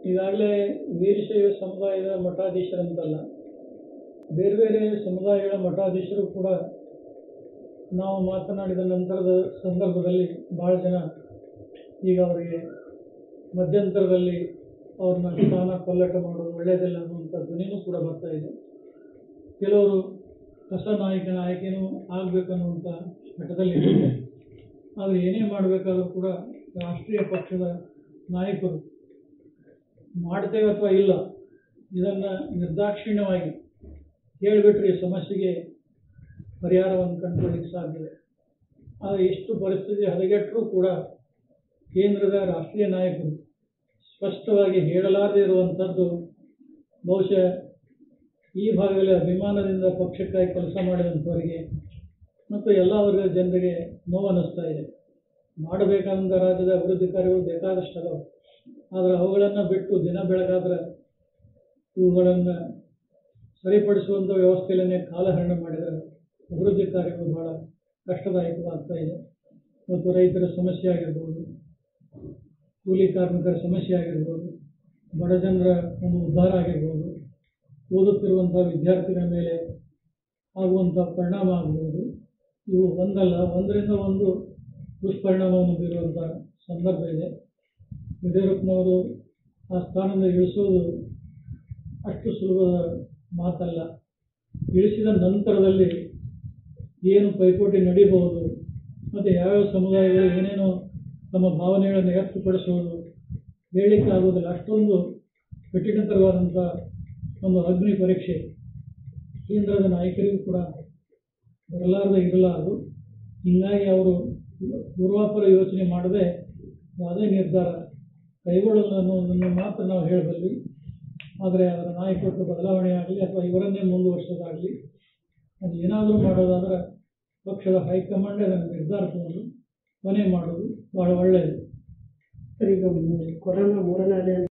ಈಗಾಗಲೇ ವೀರಶೈವ ಸಮುದಾಯದ ಮಠಾಧೀಶರಂತಲ್ಲ ಬೇರೆ ಬೇರೆ ಸಮುದಾಯಗಳ ಮಠಾಧೀಶರು ಕೂಡ ನಾವು ಮಾತನಾಡಿದ ನಂತರದ ಸಂದರ್ಭದಲ್ಲಿ ಭಾಳ ಜನ ಈಗ ಅವರಿಗೆ ಮಧ್ಯಂತರದಲ್ಲಿ ಅವ್ರನ್ನ ಸ್ಥಾನ ಪಲ್ಲಟ ಮಾಡೋದು ಒಳ್ಳೆಯದಿಲ್ಲ ಅನ್ನುವಂಥ ಧ್ವನಿನೂ ಕೂಡ ಬರ್ತಾ ಇದೆ ಕೆಲವರು ಹೊಸ ನಾಯಕನ ಆಯ್ಕೆನೂ ಆಗಬೇಕನ್ನುವಂಥ ಮಟ್ಟದಲ್ಲಿ ಇದ್ದಾರೆ ಆದರೆ ಏನೇ ಮಾಡಬೇಕಾದ್ರೂ ಕೂಡ ರಾಷ್ಟ್ರೀಯ ಪಕ್ಷದ ನಾಯಕರು ಮಾಡ್ತೇವೆ ಅಥವಾ ಇಲ್ಲ ಇದನ್ನು ನಿರ್ದಾಕ್ಷಿಣ್ಯವಾಗಿ ಹೇಳಿಬಿಟ್ರೆ ಈ ಸಮಸ್ಯೆಗೆ ಪರಿಹಾರವನ್ನು ಕಂಡುಕೊಳ್ಳಿಕ್ಕೆ ಸಾಧ್ಯ ಆದರೆ ಇಷ್ಟು ಪರಿಸ್ಥಿತಿ ಹದಗೆಟ್ಟರೂ ಕೂಡ ಕೇಂದ್ರದ ರಾಷ್ಟ್ರೀಯ ನಾಯಕರು ಸ್ಪಷ್ಟವಾಗಿ ಹೇಳಲಾರದೇ ಇರುವಂಥದ್ದು ಬಹುಶಃ ಈ ಭಾಗದಲ್ಲಿ ಅಭಿಮಾನದಿಂದ ಪಕ್ಷಕ್ಕಾಗಿ ಕೆಲಸ ಮಾಡಿದಂಥವರಿಗೆ ಮತ್ತು ಎಲ್ಲ ವರ್ಗದ ಜನರಿಗೆ ನೋವು ಅನ್ನಿಸ್ತಾ ಇದೆ ಮಾಡಬೇಕಾದಂಥ ರಾಜ್ಯದ ಅಭಿವೃದ್ಧಿ ಕಾರ್ಯಗಳು ಬೇಕಾದಷ್ಟು ಅದಾವೆ ಆದರೆ ಅವುಗಳನ್ನು ಬಿಟ್ಟು ದಿನ ಬೆಳಗಾದ್ರೆ ಇವುಗಳನ್ನು ಸರಿಪಡಿಸುವಂಥ ವ್ಯವಸ್ಥೆಯಲ್ಲೇ ಕಾಲಹರಣ ಮಾಡಿದರೆ ಅಭಿವೃದ್ಧಿ ಕಾರ್ಯಗಳು ಭಾಳ ಕಷ್ಟದಾಯಕವಾಗ್ತಾ ಇದೆ ಮತ್ತು ರೈತರ ಸಮಸ್ಯೆ ಆಗಿರ್ಬೋದು ಕೂಲಿ ಕಾರ್ಮಿಕರ ಸಮಸ್ಯೆ ಆಗಿರ್ಬೋದು ಬಡ ಜನರ ಒಂದು ಉದ್ಧಾರ ಆಗಿರ್ಬೋದು ಓದುತ್ತಿರುವಂಥ ವಿದ್ಯಾರ್ಥಿಗಳ ಮೇಲೆ ಆಗುವಂಥ ಪರಿಣಾಮ ಆಗ್ಬೋದು ಇವು ಒಂದಲ್ಲ ಒಂದರಿಂದ ಒಂದು ದುಷ್ಪರಿಣಾಮವನ್ನು ಬೀರುವಂಥ ಸಂದರ್ಭ ಇದೆ ಯಡಿಯೂರಪ್ಪನವರು ಆ ಸ್ಥಾನದಿಂದ ಇಳಿಸೋದು ಅಷ್ಟು ಸುಲಭದ ಮಾತಲ್ಲ ಇಳಿಸಿದ ನಂತರದಲ್ಲಿ ಏನು ಪೈಪೋಟಿ ನಡೀಬಹುದು ಮತ್ತು ಯಾವ್ಯಾವ ಸಮುದಾಯಗಳು ಏನೇನೋ ತಮ್ಮ ಭಾವನೆಗಳನ್ನು ವ್ಯಕ್ತಪಡಿಸುವುದು ಹೇಳಲಿಕ್ಕೆ ಆಗೋದಿಲ್ಲ ಅಷ್ಟೊಂದು ಕಠಿಣತರವಾದಂಥ ಒಂದು ಅಗ್ನಿ ಪರೀಕ್ಷೆ ಕೇಂದ್ರದ ನಾಯಕರಿಗೂ ಕೂಡ ಬರಲಾರದೆ ಇರಲಾರದು ಹೀಗಾಗಿ ಅವರು ಪೂರ್ವಾಪರ ಯೋಚನೆ ಮಾಡದೆ ಯಾವುದೇ ನಿರ್ಧಾರ ಕೈಗೊಳ್ಳಲು ಅನ್ನೋದನ್ನು ಮಾತ್ರ ನಾವು ಹೇಳಬಲ್ವಿ ಆದರೆ ಅದರ ನಾಯಕತ್ವ ಬದಲಾವಣೆ ಆಗಲಿ ಅಥವಾ ಇವರನ್ನೇ ಮುಂದುವರಿಸೋದಾಗಲಿ ಅದು ಏನಾದರೂ ಮಾಡೋದಾದ್ರೆ ಪಕ್ಷದ ಹೈಕಮಾಂಡ್ ಅದನ್ನು ನಿರ್ಧಾರ ತಗೊಂಡು ಕೊನೆ ಮಾಡೋದು ಭಾಳ ಒಳ್ಳೆಯದು ಸರ್ ಈಗ ಕೊರೋನಾ ಮೂರನೇ ಅಲೆ